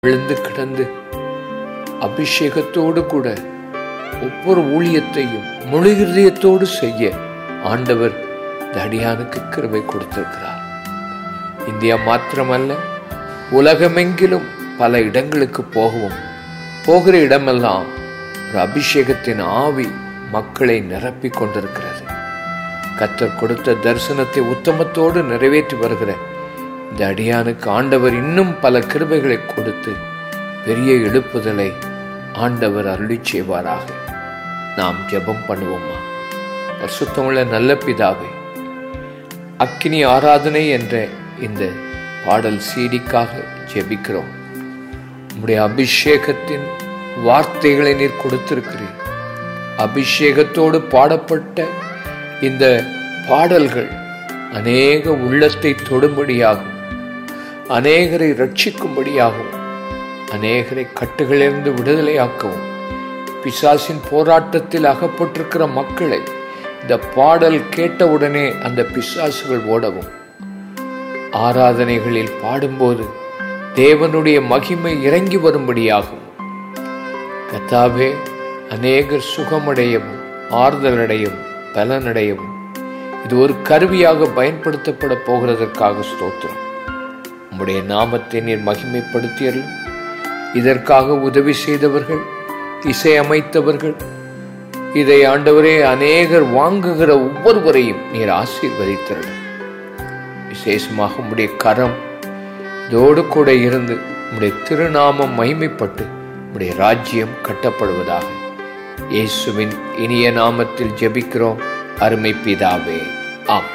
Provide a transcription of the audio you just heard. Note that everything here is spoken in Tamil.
விழுந்து கிடந்து அபிஷேகத்தோடு கூட ஒவ்வொரு ஊழியத்தையும் முழு இருதயத்தோடு செய்ய ஆண்டவர் இந்த அடியானுக்கு கிருபை கொடுத்திருக்கிறார் இந்தியா மாத்திரமல்ல உலகமெங்கிலும் பல இடங்களுக்கு போகவும் போகிற இடமெல்லாம் ஒரு அபிஷேகத்தின் ஆவி மக்களை நிரப்பிக் கொண்டிருக்கிறது கத்தர் கொடுத்த தரிசனத்தை உத்தமத்தோடு நிறைவேற்றி வருகிற இந்த அடியானுக்கு ஆண்டவர் இன்னும் பல கிருபைகளை கொடுத்து பெரிய எழுப்புதலை ஆண்டவர் அருளி செய்வாராக நாம் ஜெபம் பண்ணுவோமா பரிசுத்தமுள்ள நல்ல பிதாவே அக்கினி ஆராதனை என்ற இந்த பாடல் சீடிக்காக ஜெபிக்கிறோம் உம்முடைய அபிஷேகத்தின் வார்த்தைகளை நீர் கொடுத்திருக்கிறீர் அபிஷேகத்தோடு பாடப்பட்ட இந்த பாடல்கள் அநேக உள்ளத்தை தொடும்படியாகும் அநேகரை ரட்சிக்கும்படியாகவும் அநேகரை கட்டுகளிலிருந்து விடுதலையாக்கவும் பிசாசின் போராட்டத்தில் அகப்பட்டிருக்கிற மக்களை இந்த பாடல் கேட்டவுடனே அந்த பிசாசுகள் ஓடவும் ஆராதனைகளில் பாடும்போது தேவனுடைய மகிமை இறங்கி வரும்படியாகும் கத்தாவே அநேகர் சுகமடையவும் ஆறுதலடையவும் பலனடையவும் இது ஒரு கருவியாக பயன்படுத்தப்பட போகிறதற்காக ஸ்தோத்திரம் உம்முடைய நாமத்தை நீர் மகிமைப்படுத்தியர்களும் இதற்காக உதவி செய்தவர்கள் இசையமைத்தவர்கள் இதை ஆண்டவரே அநேகர் வாங்குகிற ஒவ்வொருவரையும் நீர் ஆசீர்வதித்தருடும் விசேஷமாக உம்முடைய கரம் இதோடு கூட இருந்து உம்முடைய திருநாமம் மகிமைப்பட்டு உம்முடைய ராஜ்யம் கட்டப்படுவதாக இயேசுவின் இனிய நாமத்தில் ஜெபிக்கிறோம் அருமை பிதாவே ஆம்